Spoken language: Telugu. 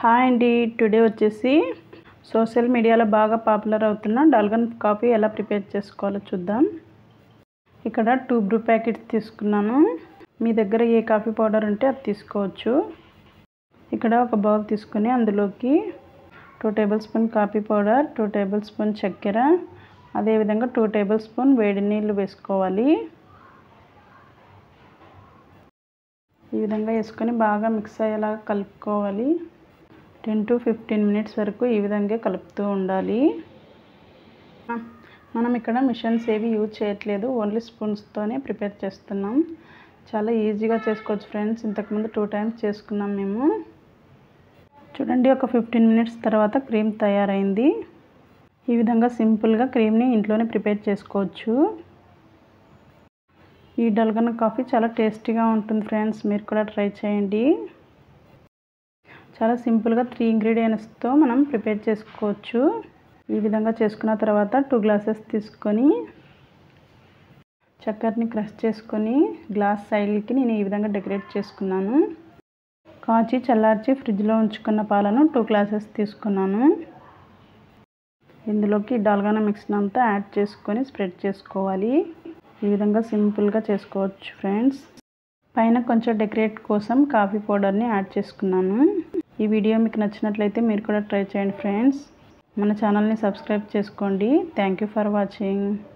హాయ్ అండి టుడే వచ్చేసి సోషల్ మీడియాలో బాగా పాపులర్ అవుతున్న డల్గన్ కాఫీ ఎలా ప్రిపేర్ చేసుకోవాలో చూద్దాం ఇక్కడ టూ బ్రూ ప్యాకెట్స్ తీసుకున్నాను మీ దగ్గర ఏ కాఫీ పౌడర్ ఉంటే అది తీసుకోవచ్చు ఇక్కడ ఒక బౌల్ తీసుకొని అందులోకి two tablespoon coffee powder two tablespoon చక్కెర అదేవిధంగా టూ టేబుల్ స్పూన్ వేడి నీళ్ళు వేసుకోవాలి ఈ విధంగా వేసుకొని బాగా మిక్స్ అయ్యేలాగా కలుపుకోవాలి టెన్ టు ఫిఫ్టీన్ మినిట్స్ వరకు ఈ విధంగా కలుపుతూ ఉండాలి మనం ఇక్కడ మిషన్స్ ఏవి యూజ్ చేయట్లేదు ఓన్లీ స్పూన్స్తోనే ప్రిపేర్ చేస్తున్నాం చాలా ఈజీగా చేసుకోవచ్చు ఫ్రెండ్స్ ఇంతకుముందు టూ టైమ్స్ చేసుకున్నాం మేము చూడండి ఒక ఫిఫ్టీన్ మినిట్స్ తర్వాత క్రీమ్ తయారైంది ఈ విధంగా సింపుల్గా క్రీమ్ని ఇంట్లోనే ప్రిపేర్ చేసుకోవచ్చు ఈ డల్గన్ కాఫీ చాలా టేస్టీగా ఉంటుంది ఫ్రెండ్స్ మీరు కూడా ట్రై చేయండి చాలా సింపుల్గా త్రీ ఇంగ్రీడియంట్స్తో మనం ప్రిపేర్ చేసుకోవచ్చు ఈ విధంగా చేసుకున్న తర్వాత టూ గ్లాసెస్ తీసుకొని చక్కెరని క్రష్ చేసుకొని గ్లాస్ సైడ్కి నేను ఈ విధంగా డెకరేట్ చేసుకున్నాను కాచి చల్లార్చి ఫ్రిడ్జ్లో ఉంచుకున్న పాలను టూ గ్లాసెస్ తీసుకున్నాను ఇందులోకి డాల్గానా మిక్స్ని అంతా యాడ్ చేసుకొని స్ప్రెడ్ చేసుకోవాలి ఈ విధంగా సింపుల్గా చేసుకోవచ్చు ఫ్రెండ్స్ పైన కొంచెం డెకరేట్ కోసం కాఫీ పౌడర్ని యాడ్ చేసుకున్నాను ఈ వీడియో మీకు నచ్చినట్లయితే మీరు కూడా ట్రై చేయండి ఫ్రెండ్స్ మన ఛానల్ని సబ్స్క్రైబ్ చేసుకోండి థ్యాంక్ యూ ఫర్ వాచింగ్